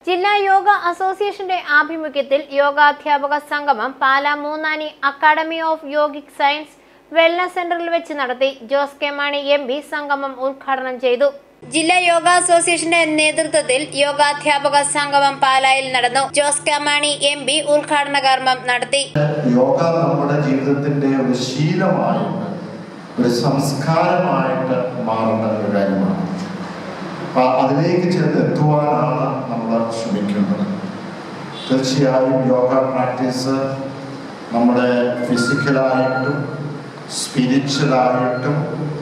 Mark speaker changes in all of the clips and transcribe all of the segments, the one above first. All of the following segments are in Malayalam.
Speaker 1: ജില്ലാ യോഗ അസോസിയേഷന്റെ ആഭിമുഖ്യത്തിൽ യോഗാധ്യാപക സംഗമം Pala Moonnani academy of yogic science wellness സെന്ററിൽ വെച്ച് നടത്തി Jose K Mani M P സംഗമം ഉദ്ഘാടനം ചെയ്തു ജില്ലാ യോഗ അസോസിയേഷന്റെ നേതൃത്വത്തിൽ യോഗാധ്യാപക സംഗമം പാലായിൽ നടന്നു Jose K Mani M P ഉദ്ഘാടന കർമ്മം നടത്തി
Speaker 2: യോഗ നമ്മുടെ ജീവിതത്തിന്റെ ഒരു ശീലമായിട്ട് ഒരു സംസ്കാരമായിട്ട് മാറുന്ന ഒരു കാര്യമാണ് അപ്പൊ അതിലേക്ക് ചെന്ന് എത്തുവാനാണ് നമ്മൾ ശ്രമിക്കുന്നത് തീർച്ചയായും യോഗ പ്രാക്ടീസ് നമ്മുടെ ഫിസിക്കലായിട്ടും സ്പിരിച്വലായിട്ടും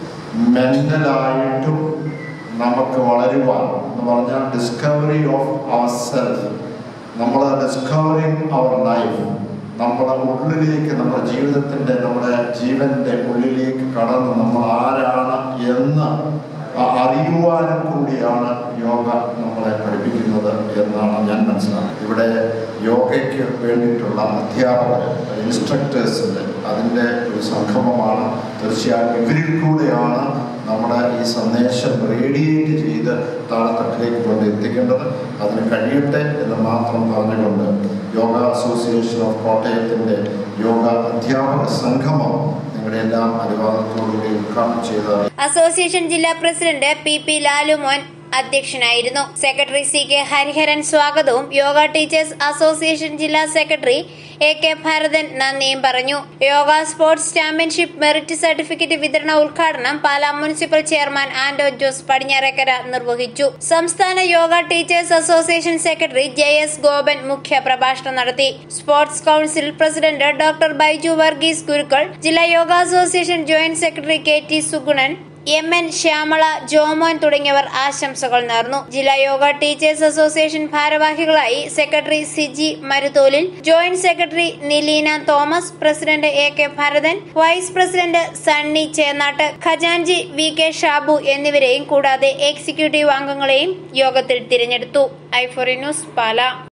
Speaker 2: മെന്റലായിട്ടും നമുക്ക് വളരുവാൻ എന്ന് പറഞ്ഞാൽ ഡിസ്കവറി ഓഫ് അവർ സെൽഫ് നമ്മൾ ഡിസ്കവറിങ് അവർ ലൈഫ് നമ്മുടെ ഉള്ളിലേക്ക് നമ്മുടെ ജീവിതത്തിൻ്റെ നമ്മുടെ ജീവന്റെ ഉള്ളിലേക്ക് കടന്ന് നമ്മൾ ആരാണ് എന്ന് അ- അറിയുവാനും കൂടിയാണ് യോഗ നമ്മളെ പഠിപ്പിക്കുന്നത് എന്നാണ് ഞാൻ മനസ്സിലാക്കുന്നത് ഇവിടെ യോഗയ്ക്ക് വേണ്ടിയിട്ടുള്ള അധ്യാപകർ ഇൻസ്ട്രക്ടേഴ്സിൻ്റെ അതിൻ്റെ ഒരു സംഗമമാണ് തീർച്ചയായും ഇവരിൽ കൂടെയാണ് നമ്മുടെ ഈ സന്ദേശം റേഡിയേറ്റ് ചെയ്ത് താഴെത്തട്ടിലേക്ക് കൊണ്ട് എത്തിക്കേണ്ടത് അതിന് കഴിയട്ടെ എന്ന് മാത്രം പറഞ്ഞുകൊണ്ട് യോഗ അസോസിയേഷൻ ഓഫ് കോട്ടയത്തിൻ്റെ യോഗ അധ്യാപക സംഗമം നിങ്ങളുടെ എല്ലാം അനുവാദത്തോടുകൂടി ഉദ്ഘാടനം ചെയ്തതായി
Speaker 1: അസോസിയേഷൻ ജില്ലാ പ്രസിഡന്റ് പി പി ലാലുമോൻ അധ്യക്ഷനായിരുന്നു സെക്രട്ടറി സി കെ ഹരിഹരൻ സ്വാഗതവും യോഗ ടീച്ചേഴ്സ് അസോസിയേഷൻ ജില്ലാ സെക്രട്ടറി എ കെ ഭരതൻ നന്ദിയും പറഞ്ഞു yoga sports championship merit certificate വിതരണ ഉദ്ഘാടനം പാലാ മുനിസിപ്പൽ ചെയർമാൻ ആന്റോ ജോസ് പടിഞ്ഞാറേക്കര നിർവഹിച്ചു സംസ്ഥാന yoga teachers association secretary J S Gopan മുഖ്യ പ്രഭാഷണം നടത്തി sports council president doctor Baiju Varghese Gurukkal ജില്ലാ yoga association joint secretary K T Sugunan M N Shyamala Jomon തുടങ്ങിയവർ ആശംസകൾ നേർന്നു ജില്ലാ യോഗ ടീച്ചേഴ്സ് അസോസിയേഷൻ ഭാരവാഹികളായി secretary Siji Marutholil joint secretary Nileena Thomas president A K Bharathan vice president Sunny Chennattu ഖജാൻജി വി കെ ഷാബു എന്നിവരെയും കൂടാതെ എക്സിക്യൂട്ടീവ് അംഗങ്ങളെയും യോഗത്തിൽ തിരഞ്ഞെടുത്തു ഐഫോറി ന്യൂസ് പാല